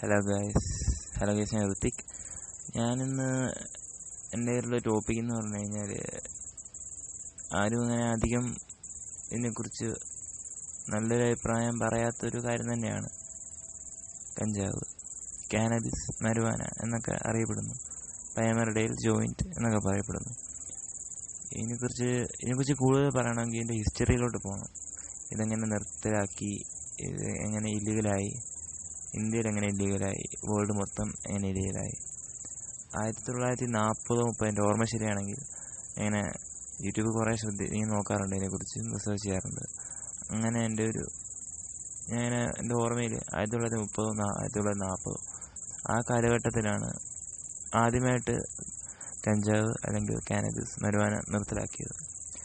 hello guys hello guys ഞാൻ ഋത്തിക് ഞാനിന്ന് എൻ്റെ കയ്യിലുള്ള ടോപ്പിക് എന്ന് പറഞ്ഞു കഴിഞ്ഞാൽ ആരും അങ്ങനെ അധികം ഇതിനെക്കുറിച്ച് നല്ലൊരു അഭിപ്രായം പറയാത്തൊരു കാര്യം തന്നെയാണ് കഞ്ചാവ് കാനബിസ് മരുവാന എന്നൊക്കെ അറിയപ്പെടുന്നു പയമറുടെയിൽ ജോയിൻറ്റ് എന്നൊക്കെ പറയപ്പെടുന്നു ഇതിനെക്കുറിച്ച് ഇതിനെക്കുറിച്ച് കൂടുതൽ പറയണമെങ്കിൽ ഇതിൻ്റെ ഹിസ്റ്ററിയിലോട്ട് പോകണം ഇതെങ്ങനെ നിർത്തലാക്കി ഇത് എങ്ങനെ ഇല്ലീഗലായി ഇന്ത്യയിൽ എങ്ങനെ ഇല്ലീഗലായി വേൾഡ് മൊത്തം എങ്ങനെ ഇല്ലീഗലായി ആയിരത്തി തൊള്ളായിരത്തി നാൽപ്പതോ മുപ്പത് എൻ്റെ ഓർമ്മ ശരിയാണെങ്കിൽ ഇങ്ങനെ യൂട്യൂബ് കുറേ ശ്രദ്ധ ഇങ്ങനെ നോക്കാറുണ്ട് ഇതിനെക്കുറിച്ച് റിസർച്ച് ചെയ്യാറുണ്ട് അങ്ങനെ എൻ്റെ ഒരു ഞാൻ എൻ്റെ ഓർമ്മയിൽ ആയിരത്തി തൊള്ളായിരത്തി മുപ്പതോ ആയിരത്തി തൊള്ളായിരത്തി നാൽപ്പതോ ആ കാലഘട്ടത്തിലാണ് ആദ്യമായിട്ട് കഞ്ചാവ് അല്ലെങ്കിൽ കാനബിസ് മരുവാന നിർത്തലാക്കിയത്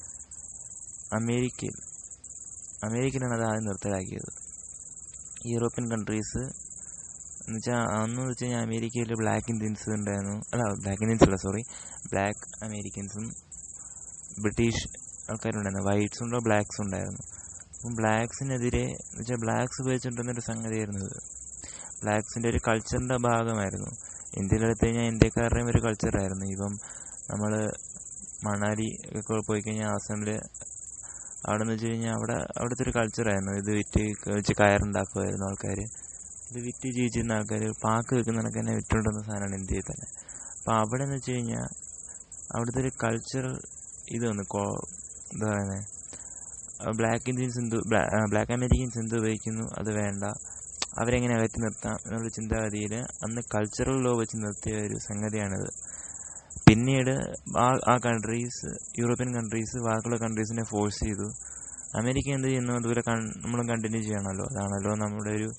അമേരിക്കയിൽ അമേരിക്കയിലാണ് അത് ആദ്യം നിർത്തലാക്കിയത് യൂറോപ്യൻ കൺട്രീസ് എന്നുവെച്ചാൽ അന്ന് വെച്ച് കഴിഞ്ഞാൽ അമേരിക്കയിൽ ബ്ലാക്ക് ഇന്ത്യൻസ് ഉണ്ടായിരുന്നു അല്ല ബ്ലാക്ക് ഇന്ത്യൻസ് അല്ല സോറി ബ്ലാക്ക് അമേരിക്കൻസും ബ്രിട്ടീഷ് ആൾക്കാരുണ്ടായിരുന്നു വൈറ്റ്സും ഉണ്ടോ ബ്ലാക്സും ഉണ്ടായിരുന്നു അപ്പം ബ്ലാക്സിനെതിരെ എന്ന് വെച്ചാൽ ബ്ലാക്സ് ഉപയോഗിച്ചുകൊണ്ടിരുന്നൊരു സംഗതിയായിരുന്നു ഇത് ബ്ലാക്സിൻ്റെ ഒരു കൾച്ചറിൻ്റെ ഭാഗമായിരുന്നു ഇന്ത്യയിലെടുത്ത് കഴിഞ്ഞാൽ ഇന്ത്യക്കാരുടെയും ഒരു കൾച്ചറായിരുന്നു ഇപ്പം നമ്മൾ മണാലി ഒക്കെ പോയി കഴിഞ്ഞാൽ ആസാമിൽ അവിടെ എന്ന് വെച്ച് കഴിഞ്ഞാൽ അവിടെ അവിടുത്തെ ഒരു കൾച്ചറായിരുന്നു ഇത് വിറ്റ് വെച്ച് കയറുണ്ടാക്കുമായിരുന്നു ആൾക്കാർ ഇത് വിറ്റ് ജീവിച്ചിരുന്ന ആൾക്കാർ പാക്ക് വെക്കുന്നതൊക്കെ തന്നെ വിറ്റുകൊണ്ടിരുന്ന സാധനമാണ് ഇന്ത്യയിൽ തന്നെ അപ്പോൾ അവിടെ എന്ന് വെച്ച് കഴിഞ്ഞാൽ അവിടുത്തെ ഒരു കൾച്ചറൽ ഇത് വന്നു കോ എന്താ പറയുന്നത് ബ്ലാക്ക് ഇന്ത്യൻസ് എന്ത് ബ്ലാക്ക് അമേരിക്കൻസ് എന്ത് ഉപയോഗിക്കുന്നു അത് വേണ്ട അവരെങ്ങനെ അകറ്റി നിർത്താം എന്നുള്ള ചിന്താഗതിയിൽ അന്ന് കൾച്ചറൽ ലോ വെച്ച് നിർത്തിയ ഒരു സംഗതിയാണിത് പിന്നീട് ആ ആ കൺട്രീസ് യൂറോപ്യൻ കൺട്രീസ് ബാക്കിയുള്ള കൺട്രീസിനെ ഫോഴ്സ് ചെയ്തു അമേരിക്ക എന്ത് ചെയ്യുന്നു അതുപോലെ നമ്മളും കണ്ടിന്യൂ ചെയ്യണമല്ലോ അതാണല്ലോ നമ്മുടെ ഒരു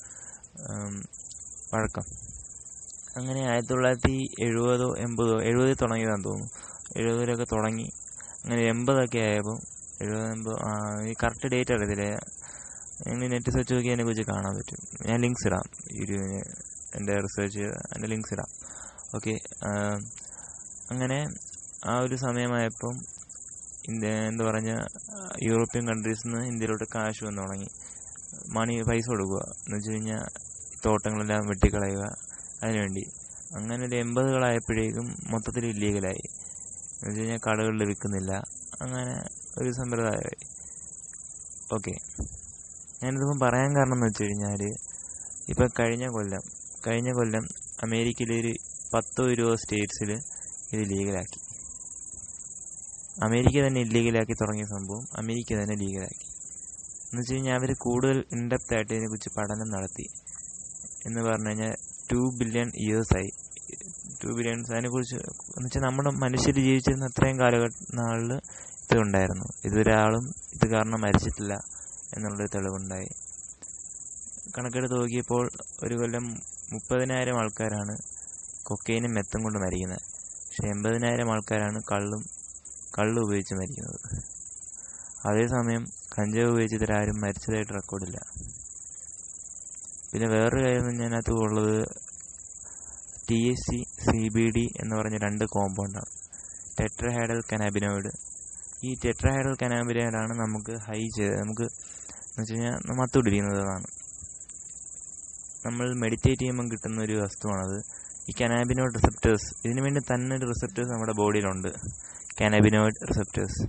വഴക്കം അങ്ങനെ ആയിരത്തി തൊള്ളായിരത്തി എഴുപതോ എൺപതോ എഴുപതിൽ തുടങ്ങിയതാണെന്ന് തോന്നുന്നു എഴുപതിലൊക്കെ തുടങ്ങി അങ്ങനെ എൺപതൊക്കെ ആയപ്പോൾ എഴുപത് എൺപത് ഈ കറക്റ്റ് ഡേറ്റ് അറിയത്തില്ല നിങ്ങൾ നെറ്റ് സെർച്ച് നോക്കി അതിനെക്കുറിച്ച് കാണാൻ പറ്റും ഞാൻ ലിങ്ക്സ് ഇടാം ഒരു എൻ്റെ റിസർച്ച് അതിൻ്റെ ലിങ്ക്സ് ഇടാം ഓക്കെ അങ്ങനെ ആ ഒരു സമയമായപ്പം ഇന്ത്യ എന്താ പറഞ്ഞ യൂറോപ്യൻ കൺട്രീസിൽ നിന്ന് ഇന്ത്യയിലോട്ട് കാശ് വന്നു തുടങ്ങി മണി പൈസ കൊടുക്കുക എന്ന് വെച്ച് കഴിഞ്ഞാൽ തോട്ടങ്ങളെല്ലാം വെട്ടിക്കളയുക അതിനുവേണ്ടി അങ്ങനെ ഒരു എൺപതുകളായപ്പോഴേക്കും മൊത്തത്തിൽ ഇല്ലീഗലായി എന്ന് വെച്ച് കഴിഞ്ഞാൽ കടകളിൽ വിൽക്കുന്നില്ല അങ്ങനെ ഒരു സമ്പ്രദായമായി ഓക്കെ ഞാനിതിപ്പം പറയാൻ കാരണം എന്ന് വെച്ച് കഴിഞ്ഞാൽ ഇപ്പം കഴിഞ്ഞ കൊല്ലം കഴിഞ്ഞ കൊല്ലം അമേരിക്കയിലെ ഒരു പത്തോ ഇരുപതോ സ്റ്റേറ്റ്സിൽ ഇത് ലീഗലാക്കി അമേരിക്ക തന്നെ ഇല്ലീഗലാക്കി തുടങ്ങിയ സംഭവം അമേരിക്ക തന്നെ ലീഗലാക്കി എന്ന് വെച്ച് കഴിഞ്ഞാൽ അവർ കൂടുതൽ ഇൻഡെപ്ത് ആയിട്ട് ഇതിനെക്കുറിച്ച് പഠനം നടത്തി എന്ന് പറഞ്ഞു കഴിഞ്ഞാൽ ടു ബില്യൺ ഇയേഴ്സായി ടു ബില്യൺസ് അതിനെക്കുറിച്ച് എന്ന് വെച്ചാൽ നമ്മുടെ മനുഷ്യർ ജീവിച്ചിരുന്ന അത്രയും കാലഘട്ട നാളിൽ ഇത് ഉണ്ടായിരുന്നു ഇതൊരാളും ഇത് കാരണം മരിച്ചിട്ടില്ല എന്നുള്ളൊരു തെളിവുണ്ടായി കണക്കെടുത്ത് നോക്കിയപ്പോൾ ഒരു കൊല്ലം മുപ്പതിനായിരം ആൾക്കാരാണ് കൊക്കൈനും മെത്തും കൊണ്ട് മരിക്കുന്നത് പക്ഷെ എൺപതിനായിരം ആൾക്കാരാണ് കള്ളും കള്ള് ഉപയോഗിച്ച് മരിക്കുന്നത് അതേസമയം കഞ്ചാവ് ഉപയോഗിച്ച് ഇവരാരും മരിച്ചതായിട്ട് റെക്കോർഡില്ല പിന്നെ വേറൊരു കാര്യം ഞാനകത്ത് ഉള്ളത് T S C C B D എന്ന് പറഞ്ഞ രണ്ട് കോമ്പൗണ്ടാണ് ടെട്രഹൈഡൽ കനാബിനോയിഡ് ഈ ടെട്രഹൈഡൽ കനാബിനോയിഡാണ് നമുക്ക് ഹൈ ചെയ്ത് നമുക്ക് എന്ന് വെച്ച് കഴിഞ്ഞാൽ മത്തുപിടിക്കുന്നതാണ് നമ്മൾ മെഡിറ്റേറ്റ് ചെയ്യുമ്പം കിട്ടുന്ന ഒരു വസ്തുവാണത് ഈ കനാബിനോയിഡ് റിസപ്റ്റേഴ്സ് ഇതിനു വേണ്ടി തന്നെ ഒരു റിസപ്റ്റേഴ്സ് നമ്മുടെ ബോഡിയിലുണ്ട് കാനബിനോയിഡ് റിസപ്റ്റേഴ്സ്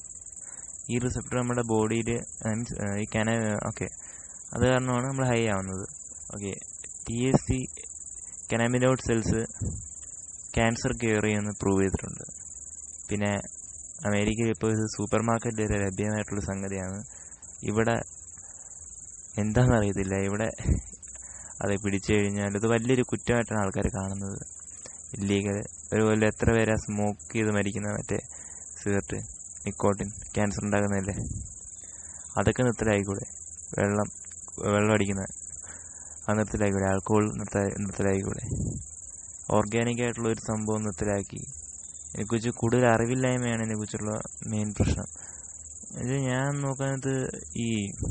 ഈ റിസപ്റ്റർ നമ്മുടെ ബോഡിയിൽ മീൻസ് ഈ കാന ഓക്കെ അത് കാരണമാണ് നമ്മൾ ഹൈ ആവുന്നത് okay T S C cannabinoid cells cancer care ചെയ്യുമെന്ന് പ്രൂവ് ചെയ്തിട്ടുണ്ട് പിന്നെ അമേരിക്കയിൽ ഇപ്പോൾ ഇത് സൂപ്പർ മാർക്കറ്റിൽ വരെ ലഭ്യമായിട്ടുള്ള സംഗതിയാണ് ഇവിടെ എന്താണെന്ന് അറിയത്തില്ല ഇവിടെ അത് പിടിച്ചു കഴിഞ്ഞാൽ ഇത് വലിയൊരു കുറ്റമായിട്ടാണ് ആൾക്കാർ കാണുന്നത് ഇല്ലീഗൽ ഒരു കൊല്ലം എത്ര പേരാ സ്മോക്ക് ചെയ്ത് മരിക്കുന്ന മറ്റേ സിഗരറ്റ് നിക്കോട്ടിൻ ക്യാൻസർ ഉണ്ടാകുന്നതല്ലേ അതൊക്കെ നിർത്തലായിക്കൂടെ വെള്ളം വെള്ളം അടിക്കുന്ന അത് നിർത്തലായിക്കൂടെ ആൽക്കഹോൾ നിർത്ത നിർത്തലായിക്കൂടെ ഓർഗാനിക് ആയിട്ടുള്ള ഒരു സംഭവം നിർത്തലാക്കി ഇതിനെക്കുറിച്ച് കൂടുതൽ അറിവില്ലായ്മയാണ് ഇതിനെക്കുറിച്ചുള്ള മെയിൻ പ്രശ്നം ഇത് ഞാൻ നോക്കുന്നത് ഈ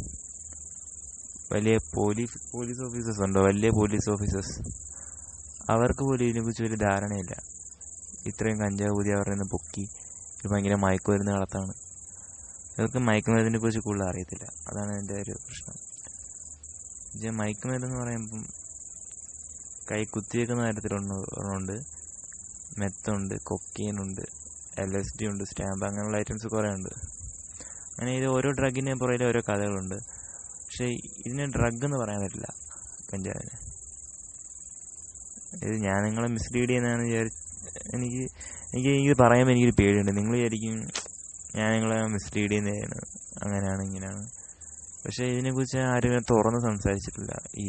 വലിയ പോലീസ് പോലീസ് ഓഫീസേഴ്സ് ഉണ്ടോ വലിയ പോലീസ് ഓഫീസേഴ്സ് അവർക്ക് പോലും ഇതിനെക്കുറിച്ച് ഒരു ധാരണയില്ല ഇത്രയും കഞ്ചാവ് കൂതി അവരുടെ നിന്ന് പൊക്കി ഇത് ഭയങ്കര മയക്കുമരുന്ന് കളത്താണ് ഇവർക്ക് മയക്കുമരുന്നിനെ കുറിച്ച് കൂടുതൽ അറിയത്തില്ല അതാണ് എൻ്റെ ഒരു പ്രശ്നം ഇത് മയക്കുമരുന്ന് പറയുമ്പം കൈ കുത്തിവെക്കുന്ന തരത്തിലുണ്ട് മെത്തുണ്ട് കൊക്കെയിനുണ്ട് എൽ എസ് ഡി ഉണ്ട് സ്റ്റാമ്പ് അങ്ങനെയുള്ള ഐറ്റംസ് കുറേ ഉണ്ട് അങ്ങനെ ഇത് ഓരോ ഡ്രഗിൻ്റെ പുറകിൽ ഓരോ കഥകളുണ്ട് പക്ഷേ ഇതിനെ ഡ്രഗ് എന്ന് പറയാൻ പറ്റില്ല കഞ്ചാവിന് ഇത് ഞാൻ നിങ്ങളെ മിസ്ലീഡ് ചെയ്യുന്നതാണ് വിചാരിച്ച് എനിക്ക് എനിക്ക് എനിക്ക് പറയുമ്പോൾ എനിക്കൊരു പേടിയുണ്ട് നിങ്ങൾ വിചാരിക്കും ഞാൻ നിങ്ങളെ മിസ്ലീഡ് ചെയ്യുന്നതാണ് അങ്ങനെയാണ് ഇങ്ങനെയാണ് പക്ഷേ ഇതിനെക്കുറിച്ച് ആരും ഇങ്ങനെ തുറന്ന് സംസാരിച്ചിട്ടില്ല ഈ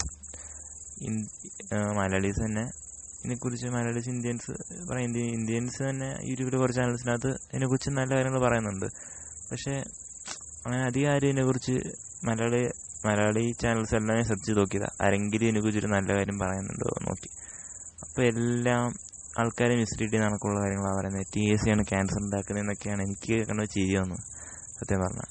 മലയാളീസ് തന്നെ ഇതിനെക്കുറിച്ച് മലയാളീസ് ഇന്ത്യൻസ് പറയാം ഇന്ത്യ ഇന്ത്യൻസ് തന്നെ യൂട്യൂബിൽ കുറച്ച് ചാനൽസിനകത്ത് ഇതിനെക്കുറിച്ച് നല്ല കാര്യങ്ങൾ പറയുന്നുണ്ട് പക്ഷേ അങ്ങനെ അധികം ആരും ഇതിനെക്കുറിച്ച് മലയാളി മലയാളി ചാനൽസ് എല്ലാം ഞാൻ സെർച്ച് ചെയ്ത് നോക്കിയതാണ് ആരെങ്കിലും ഇതിനെക്കുറിച്ചൊരു നല്ല കാര്യം പറയുന്നുണ്ടോ നോക്കി അപ്പോൾ എല്ലാം ആൾക്കാരെ മിസ്ലീഡ് ചെയ്യുന്ന കണക്കുള്ള കാര്യങ്ങളാണ് പറയുന്നത് ടി എസ് സി ആണ് ക്യാൻസർ ഉണ്ടാക്കുന്നതെന്നൊക്കെയാണ് എനിക്ക് കണ്ട ചിരി വന്നു സത്യം പറഞ്ഞാൽ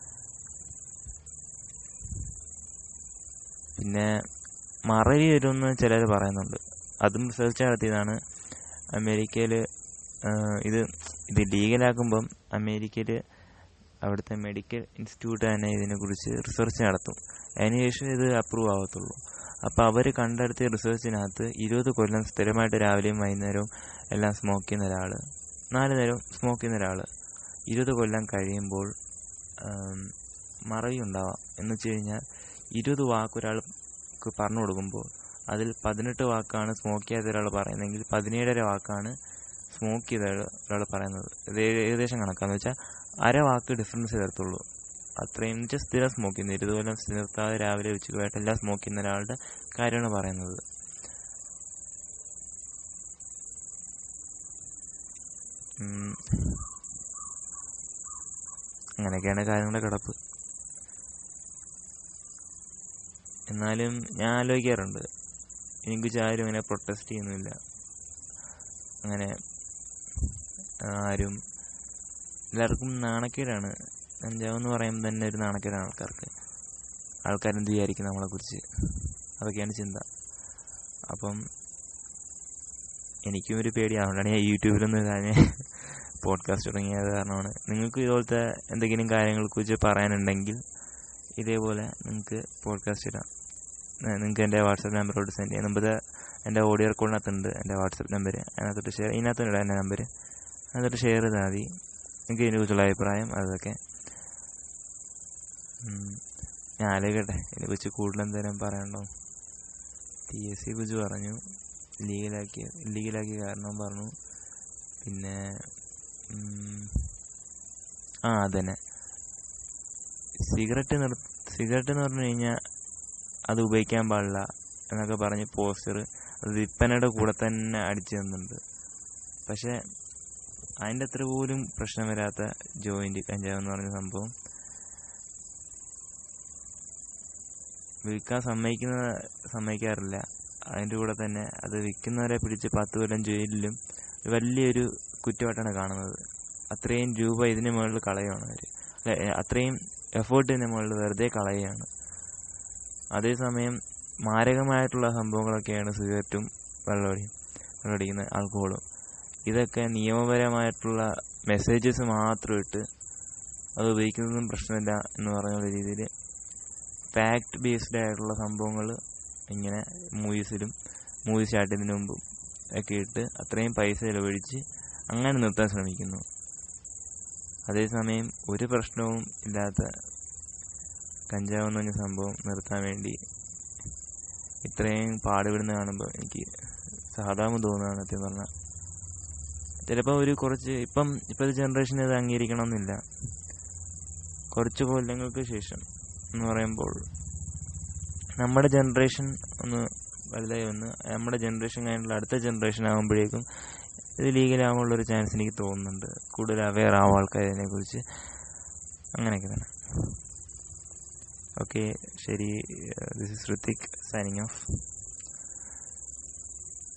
പിന്നെ മറവി വരുമെന്ന് ചിലർ പറയുന്നുണ്ട് അതും റിസർച്ച് നടത്തിയതാണ് അമേരിക്കയിൽ ഇത് ഇത് ലീഗലാക്കുമ്പം അമേരിക്കയിൽ അവിടുത്തെ മെഡിക്കൽ ഇൻസ്റ്റിറ്റ്യൂട്ട് തന്നെ ഇതിനെക്കുറിച്ച് റിസർച്ച് നടത്തും അതിനുശേഷം ഇത് അപ്രൂവ് ആവത്തുള്ളൂ അപ്പോൾ അവർ കണ്ടെടുത്ത റിസർച്ചിനകത്ത് ഇരുപത് കൊല്ലം സ്ഥിരമായിട്ട് രാവിലെയും വൈകുന്നേരവും എല്ലാം സ്മോക്ക് ചെയ്യുന്ന ഒരാൾ നാല് നേരവും സ്മോക്ക് ചെയ്യുന്ന ഒരാൾ ഇരുപത് കൊല്ലം കഴിയുമ്പോൾ മറവി ഉണ്ടാവാം എന്ന് വെച്ച് കഴിഞ്ഞാൽ ഇരുപത് വാക്ക് ഒരാൾക്ക് പറഞ്ഞു കൊടുക്കുമ്പോൾ അതിൽ പതിനെട്ട് വാക്കാണ് സ്മോക്ക് ചെയ്യാത്ത ഒരാൾ പറയുന്നതെങ്കിൽ പതിനേഴര വാക്കാണ് സ്മോക്ക് ചെയ്ത ഒരാൾ പറയുന്നത് ഇത് ഏകദേശം കണക്കാന്ന് വെച്ചാൽ അര വാക്ക് ഡിഫറൻസ് ചേർത്തുള്ളൂ അത്രയും വെച്ചാൽ സ്ഥിരം സ്മോക്ക് ചെയ്യുന്നു ഇരുപത് കൊല്ലം നിർത്താതെ രാവിലെ ഉച്ചയ്ക്കുമായിട്ട് എല്ലാം സ്മോക്ക് ചെയ്യുന്ന ഒരാളുടെ കാര്യമാണ് പറയുന്നത് അങ്ങനെയൊക്കെയാണ് കാര്യങ്ങളുടെ കിടപ്പ് എന്നാലും ഞാൻ ആലോചിക്കാറുണ്ട് ഇതിനെക്കുറിച്ച് ആരും അങ്ങനെ പ്രൊട്ടസ്റ്റ് ചെയ്യുന്നില്ല അങ്ങനെ ആരും എല്ലാവർക്കും നാണക്കേടാണ് കഞ്ചാവ് എന്ന് പറയുമ്പോൾ തന്നെ ഒരു നാണക്കേടാണ് ആൾക്കാർക്ക് ആൾക്കാരെന്ത് വിചാരിക്കും നമ്മളെക്കുറിച്ച് അതൊക്കെയാണ് ചിന്ത അപ്പം എനിക്കും ഒരു പേടിയാണ് അതുകൊണ്ടാണ് ഞാൻ യൂട്യൂബിലൊന്നും ഞാൻ പോഡ്കാസ്റ്റ് തുടങ്ങിയത് കാരണമാണ് നിങ്ങൾക്ക് ഇതുപോലത്തെ എന്തെങ്കിലും കാര്യങ്ങളെക്കുറിച്ച് പറയാനുണ്ടെങ്കിൽ ഇതേപോലെ നിങ്ങൾക്ക് പോഡ്കാസ്റ്റ് ഇടാം നിങ്ങൾക്ക് എൻ്റെ വാട്സപ്പ് നമ്പറോട് സെൻഡ് ചെയ്യാം മുമ്പ് എൻ്റെ ഓഡിയോ റെക്കോർഡിനകത്തുണ്ട് എൻ്റെ വാട്സപ്പ് നമ്പർ അതിനകത്തോട്ട് ഷെയർ ഇതിനകത്തുണ്ട് എൻ്റെ നമ്പർ അതിനകത്തോട്ട് ഷെയർ ചെയ്താൽ മതി എനിക്ക് ഇതിനെക്കുറിച്ചുള്ള അഭിപ്രായം അതൊക്കെ ഞാൻ ആലോചിക്കട്ടെ ഇതിനെക്കുറിച്ച് കൂടുതൽ എന്തെങ്കിലും പറയണ്ടോ ടി എസ് സിയെ കുറിച്ച് പറഞ്ഞു ലീഗലാക്കിയ ഇല്ലീഗലാക്കിയ കാരണം പറഞ്ഞു പിന്നെ ആ അതന്നെ സിഗരറ്റ് നിർ സിഗരറ്റ് എന്ന് പറഞ്ഞു കഴിഞ്ഞാൽ അത് ഉപയോഗിക്കാൻ പാടില്ല എന്നൊക്കെ പറഞ്ഞ് പോസ്റ്റർ അത് വിൽപ്പനയുടെ കൂടെ തന്നെ അടിച്ചു തന്നുണ്ട് പക്ഷേ അതിൻ്റെ അത്ര പോലും പ്രശ്നം വരാത്ത ജോയിൻറ്റ് കഞ്ചാവ് എന്ന് പറഞ്ഞ സംഭവം വിൽക്കാൻ സമ്മതിക്കുന്ന സമ്മതിക്കാറില്ല അതിൻ്റെ കൂടെ തന്നെ അത് വിൽക്കുന്നവരെ പിടിച്ച് പത്ത് കൊല്ലം ജയിലിലും വലിയൊരു കുറ്റമായിട്ടാണ് കാണുന്നത് അത്രയും രൂപ ഇതിന് മുകളിൽ കളയുകയാണ് അവർ അല്ലെ അത്രയും എഫേർട്ട് ഇതിന് മുകളിൽ വെറുതെ കളയുകയാണ് അതേസമയം മാരകമായിട്ടുള്ള സംഭവങ്ങളൊക്കെയാണ് സിഗരറ്റും വെള്ളമടിയും വെള്ളമടിക്കുന്ന ആൽക്കഹോളും ഇതൊക്കെ നിയമപരമായിട്ടുള്ള മെസ്സേജസ് മാത്രം ഇട്ട് അത് ഉപയോഗിക്കുന്നതും പ്രശ്നമില്ല എന്ന് പറയുന്ന രീതിയിൽ ഫാക്ട് ബേസ്ഡ് ആയിട്ടുള്ള സംഭവങ്ങൾ ഇങ്ങനെ മൂവീസിലും മൂവി സ്റ്റാർട്ട് ചെയ്യുന്നതിന് മുമ്പും ഒക്കെ ഇട്ട് അത്രയും പൈസ ചിലവഴിച്ച് അങ്ങനെ നിർത്താൻ ശ്രമിക്കുന്നു അതേസമയം ഒരു പ്രശ്നവും ഇല്ലാത്ത കഞ്ചാവ് എന്ന് പറഞ്ഞ സംഭവം നിർത്താൻ വേണ്ടി ഇത്രയും പാടുപെടുന്ന കാണുമ്പോൾ എനിക്ക് സഹതാപം തോന്നുകയാണ് സത്യം പറഞ്ഞാൽ ചിലപ്പോൾ ഒരു കുറച്ച് ഇപ്പം ഇപ്പോഴത്തെ ജനറേഷൻ ഇത് അംഗീകരിക്കണമെന്നില്ല കുറച്ച് കൊല്ലങ്ങൾക്ക് ശേഷം എന്ന് പറയുമ്പോൾ നമ്മുടെ ജനറേഷൻ ഒന്ന് വലുതായി വന്ന് നമ്മുടെ ജനറേഷൻ കഴിഞ്ഞിട്ടുള്ള അടുത്ത ജനറേഷൻ ആകുമ്പോഴേക്കും ഇത് ലീഗലാകാനുള്ള ഒരു ചാൻസ് എനിക്ക് തോന്നുന്നുണ്ട് കൂടുതൽ അവെയർ ആവും ആൾക്കാർ ഇതിനെക്കുറിച്ച് അങ്ങനെയൊക്കെ തന്നെ ഓക്കെ ശരി this is Hrithik signing of